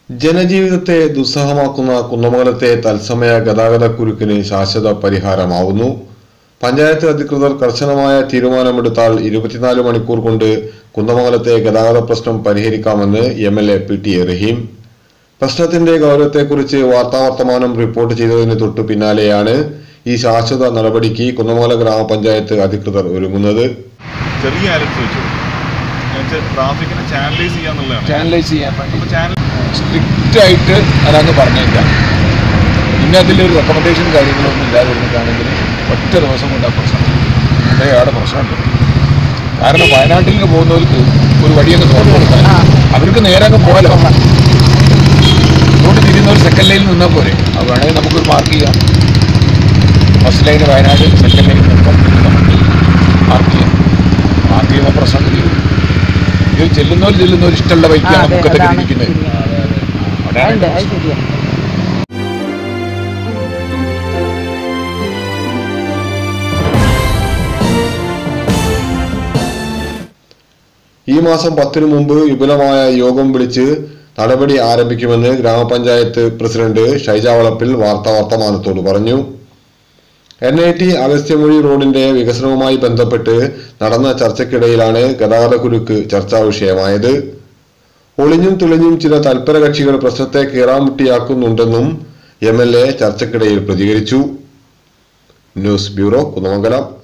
ജനജീവിതത്തെ ദുസ്സഹമാക്കുന്ന കുന്നമംഗലത്തെ തത്സമയ ഗതാഗത കുരുക്കിന് ശാശ്വത പരിഹാരമാവുന്നു പഞ്ചായത്ത് അധികൃതർ കർശനമായ തീരുമാനമെടുത്താൽ ഇരുപത്തിനാല് മണിക്കൂർ കൊണ്ട് കുന്നമംഗലത്തെ ഗതാഗത പ്രശ്നം പരിഹരിക്കാമെന്ന് M L A P T Rahim പ്രശ്നത്തിന്റെ ഗൗരവത്തെക്കുറിച്ച് വാർത്താവർത്തമാനം റിപ്പോർട്ട് ചെയ്തതിന് തൊട്ടു പിന്നാലെയാണ് ഈ ശാശ്വത നടപടിക്ക് കുന്നമംഗലം ഗ്രാമപഞ്ചായത്ത് അധികൃതർ ഒരുങ്ങുന്നത് ചെറിയ അലർട്ട് വെച്ചു എന്നുവെച്ചാൽ ട്രാഫിക്കിനെ ചാനലൈസ് ചെയ്യാന്നുള്ളതാണ് ചാനലൈസ് ചെയ്യാൻ വേണ്ടി അപ്പോൾ ചാനൽ സ്ട്രിക്റ്റ് ആയിട്ട് അതങ്ങ് പറഞ്ഞേക്കാം പിന്നെ അതിലൊരു റെക്കമെൻഡേഷൻ കാര്യങ്ങളൊന്നും ഇല്ലാതെ ഇരുന്നിട്ടാണെങ്കിൽ ഒറ്റ ദിവസം കൊണ്ട് ആ പ്രശ്നം അത്രയാണ് പ്രശ്നമുണ്ട് കാരണം വയനാട്ടിൽ നിന്ന് പോകുന്നവർക്ക് ഒരു വഴിയങ്ങ് തുറന്നു കൊടുക്കാൻ അവർക്ക് നേരെ അങ്ങ് പോകാലോ റോഡ് തിരിയുന്ന ഒരു സെക്കൻഡ് ലൈനിൽ നിന്നാൽ പോരെ അത് വേണമെങ്കിൽ നമുക്കൊരു മാർക്ക് ചെയ്യാം first line Wayanad second line mark ചെയ്യാം മാർക്ക് ചെയ്യുമ്പോൾ പ്രശ്നം തീരും ഇത് ചെല്ലുന്നവർ ചെല്ലുന്നവർ ഇഷ്ടമുള്ള ബൈക്കാണ് അതെ, മുക്കത്തൊക്കെ അതാണ് ഇരിക്കുന്നത് അവിടെയാണ് ഉണ്ട് അത് ശരിയാ ഈ മാസം പത്തിനു മുമ്പ് വിപുലമായ യോഗം വിളിച്ച് നടപടി ആരംഭിക്കുമെന്ന് ഗ്രാമപഞ്ചായത്ത് പ്രസിഡന്റ് ഷൈജ വളപ്പിൽ വാർത്താവർത്തമാനത്തോട് പറഞ്ഞു എൻ ഐ ടി അഗസ്ത്യമൊഴി റോഡിന്റെ വികസനവുമായി ബന്ധപ്പെട്ട് നടന്ന ചർച്ചയ്ക്കിടയിലാണ് ഗതാഗതക്കുരുക്ക് ചർച്ചാ വിഷയമായത് ഒളിഞ്ഞും തുളിഞ്ഞും ചില തൽപര കക്ഷികൾ പ്രശ്നത്തെ കീറാമുട്ടിയാക്കുന്നുണ്ടെന്നും എം എൽ എ ചർച്ചയ്ക്കിടയിൽ പ്രതികരിച്ചു ന്യൂസ് ബ്യൂറോ കുന്നമംഗലം